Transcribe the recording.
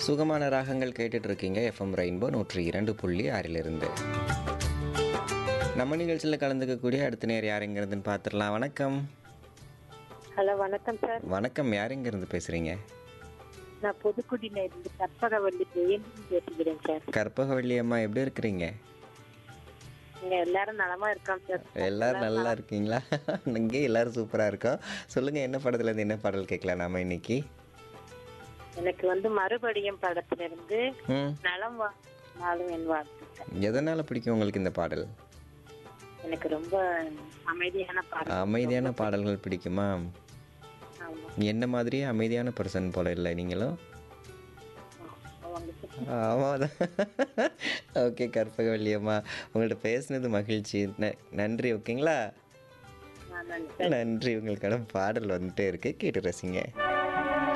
சுகமான ராகங்கள் கேட்டுட்டு இருக்கீங்க எஃப்எம் ரெயின்போ நூற்றி இரண்டு புள்ளி ஆறிலிருந்து நம்ம நிகழ்ச்சியில் கலந்துக்கக்கூடிய அடுத்த நேர் யார் எங்கேருந்துன்னு பார்த்துடலாம் வணக்கம் ஹலோ வணக்கம் சார் வணக்கம் யார் எங்கேருந்து பேசுகிறீங்க நான் புதுக்குடியில இருந்து கற்பகவல்லி ஜெயந்தி பேசுகிறேன் சார் கற்பகவள்ளி அம்மா எப்படி இருக்கிறீங்க நீங்க எல்லாரும் நலமா இருக்கோம் சார் எல்லாரும் நல்லா இருக்கீங்களா இங்கே எல்லாரும் சூப்பராக இருக்கோம் சொல்லுங்கள் என்ன படத்துலேருந்து என்ன பாடல் கேட்கலாம் நாம இன்னைக்கு எனக்கு வந்து மறுபடியும் படத்துல இருந்து ம் நலம் வா நாளும் என் வாழ்த்துக்கள் எதனால் பிடிக்கும் உங்களுக்கு இந்த பாடல் எனக்கு ரொம்ப அமைதியான பாடம் அமைதியான பாடல்கள் பிடிக்குமா ஆமா என்ன மாதிரியே அமைதியான பர்சன் போல இல்லை நீங்களும் அவங்க சுத்த- ஆமாம் ஓகே கற்பகவல்லி அம்மா உங்கள்கிட்ட பேசுனது மகிழ்ச்சி ந- நன்றி ஓகேங்களா நான் நன்றி. நன்றி உங்களுக்கான பாடல் வந்துட்டே இருக்கு கேட்டு ரசிங்க